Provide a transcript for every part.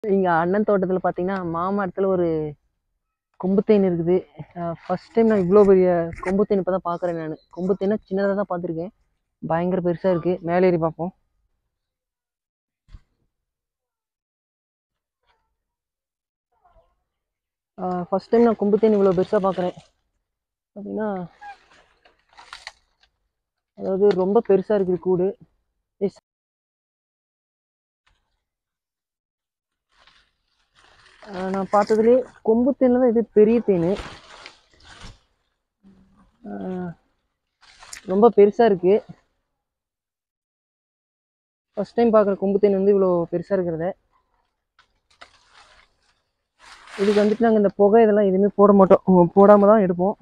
இங்கே அண்ணன் தோட்டத்தில் பார்த்தீங்கன்னா மாமரத்தில் ஒரு கொம்பு தேன் இருக்குது ஃபர்ஸ்ட் டைம் நான் இவ்வளோ பெரிய கொம்பு தேன் இப்போ தான் பார்க்குறேன் நான் கொம்பு தேனை சின்னதாக தான் பார்த்துருக்கேன் பயங்கர பெருசாக இருக்குது மேலே ஏறி பார்ப்போம் ஃபர்ஸ்ட் டைம் நான் கொம்பு தேன் இவ்வளோ பெருசாக பார்க்குறேன் பார்த்தீங்கன்னா அதாவது ரொம்ப பெருசாக இருக்குது கூடு எஸ் ஆஹ் நான் பார்த்ததுலே கொம்பு தேனில் தான் இது பெரிய தேன் ஆஹ் ரொம்ப பெருசாக இருக்குது ஃபஸ்ட் டைம் பார்க்குற கொம்பு தேன் வந்து இவ்வளோ பெருசாக இருக்கிறத இதுக்கு வந்துட்டு நாங்கள் இந்த புகை இதெல்லாம் எதுவுமே போட மாட்டோம் போடாமல் தான் எடுப்போம்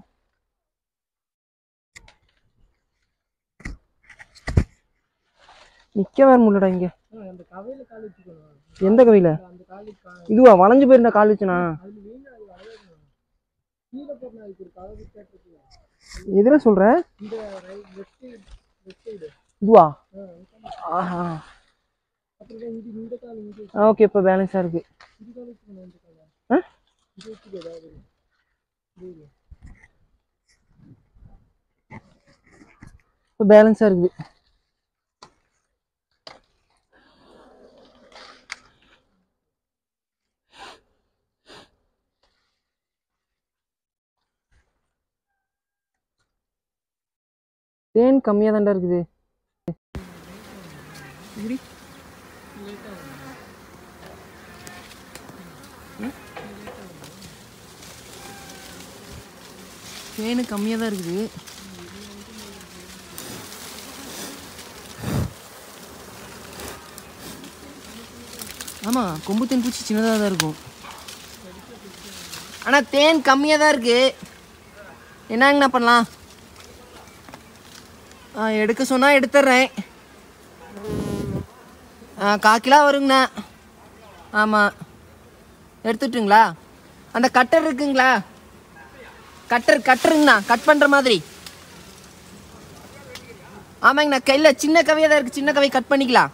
நிற்க வேற முடியலடா இங்கே அந்த கவையில கால் வச்சுக்கணும் எந்த கவியில் அந்த காலு கா- இதுவா வளைஞ்சு போயிருந்த கால் வச்சுனா அதுல வீணா அது அழகணும் கீழே போட்டு அதுக்கு ஒரு கவை கேட்டுருக்கு எதில் சொல்கிற இந்த right left side left side இதுவா ஆஹா அப்புறம் தான் இது இந்த கால் இங்கே ஆ ஓகே இப்போ பேலன்ஸாக இருக்குது இது கால் வச்சுக்கணும் இந்த காலை ஆ இது வச்சுக்க ஏதாவது இது இப்போ பேலன்ஸாக இருக்குது தேன் கம்மியாக தான்டா இருக்குது இப்படி தேனு கம்மியாக தான் இருக்குது ஆமாம் கொம்பு தேன் பூச்சி சின்னதாக தான் இருக்கும் ஆனால் தேன் கம்மியாக தான் இருக்கு என்னங்கண்ணா பண்ணலாம் ஆ எடுக்க சொன்னால் எடுத்துட்றேன் ஆ கால் கிலோ வருங்கண்ணா ஆமாம் எடுத்துட்டுங்களா அந்த கட்டர் இருக்குங்களா கட்டர் கட்டருங்கண்ணா கட் பண்ணுற மாதிரி ஆமாங்கண்ணா கையில் சின்ன கவையாக தான் இருக்குது சின்ன கவை கட் பண்ணிக்கலாம்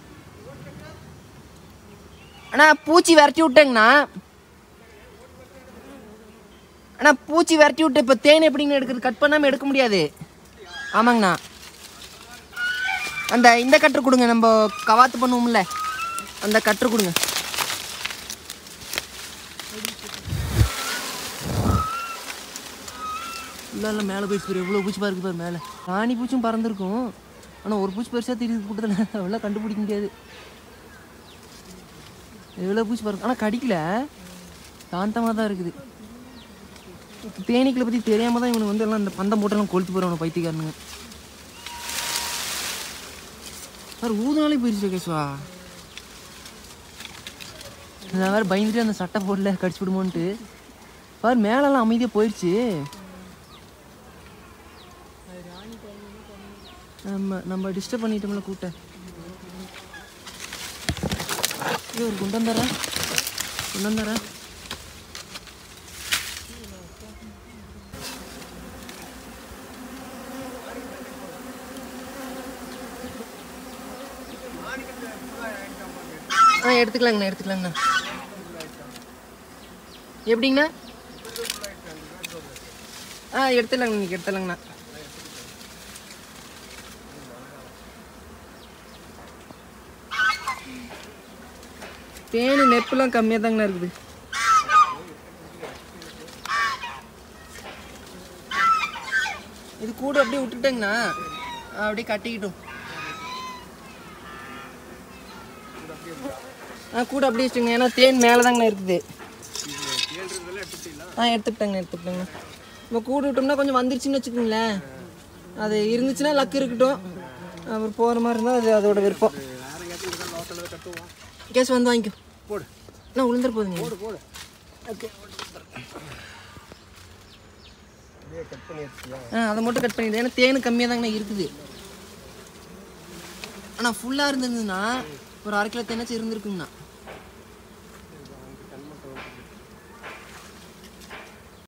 அண்ணா பூச்சி விரட்டி விட்டேங்கண்ணா அண்ணா பூச்சி விரட்டி விட்டு இப்போ தேன் எப்படிங்கண்ணா எடுக்கிறது கட் பண்ணாமல் எடுக்க முடியாது ஆமாங்கண்ணா அந்த இந்த கட்டர் கொடுங்க நம்ம கவாத்து பண்ணுவோம்ல அந்த கட்டர் கொடுங்க இல்லை இல்லை மேலே போயிடுச்சு பாரு எவ்வளோ பூச்சி பாருக்கு பாரு மேலே ராணி பூச்சும் பறந்துருக்கும் ஆனால் ஒரு பூச்சி பெருசாக தெரியுது கூட்டத்தில் அவ்வளோ கண்டுபிடிக்க முடியாது எவ்வளோ பூச்சி பாருக்கு ஆனால் கடிக்கல தாந்தமாக தான் இருக்குது தேனீக்களை பற்றி தெரியாமல் தான் இவனுக்கு வந்து எல்லாம் இந்த பந்தம் போட்டெல்லாம் கொளுத்து போகிறவன பைத்தியக்காரனுங்க சார் ஊதுனாலே போயிடுச்சு கேசுவா நான் வேறு பயந்துட்டு அந்த சட்டை போடல கடிச்சு விடுமோன்ட்டு பாரு மேலெல்லாம் அமைதியாக போயிடுச்சு நம்ம நம்ம டிஸ்டர்ப் பண்ணிட்டோம்ல கூட்ட இது ஒரு குண்டம் தர குண்டம் தர ஆ எடுத்துக்கலாங்கண்ணா எடுத்துக்கலாங்கண்ணா எப்படிங்கண்ணா ஆ எடுத்துடலாங்கண்ணா இன்னைக்கு எடுத்துடலாங்கண்ணா தேனு நெப்புலாம் கம்மியாக தாங்கண்ணா இருக்குது இது கூட அப்படியே விட்டுட்டேங்கண்ணா அப்படியே கட்டிக்கிட்டும் ஆ கூட அப்படியே வச்சுங்க ஏன்னா தேன் மேலே தாங்கண்ணா இருக்குது ஆ எடுத்துக்கிட்டேங்கண்ணா எடுத்துக்கிட்டேங்கண்ணா இப்போ கூடு விட்டோம்னா கொஞ்சம் வந்துருச்சுன்னு வச்சுக்கோங்களேன் அது இருந்துச்சுன்னா லக்கு இருக்கட்டும் அப்புறம் போகிற மாதிரி இருந்தால் அது அதோட விருப்பம் கேஸ் வந்து வாங்கிக்கோ போடு நான் உளுந்துற போதுங்க போடு போடு ஓகே அப்படியே கட் பண்ணி வச்சியா ஆ அதை மட்டும் கட் பண்ணிடு ஏன்னா தேனு கம்மியாக தாங்கண்ணா இருக்குது ஆனால் ஃபுல்லாக இருந்ததுன்னா ஒரு அரை கிலோ தேனாச்சும் இருந்திருக்குங்கண்ணா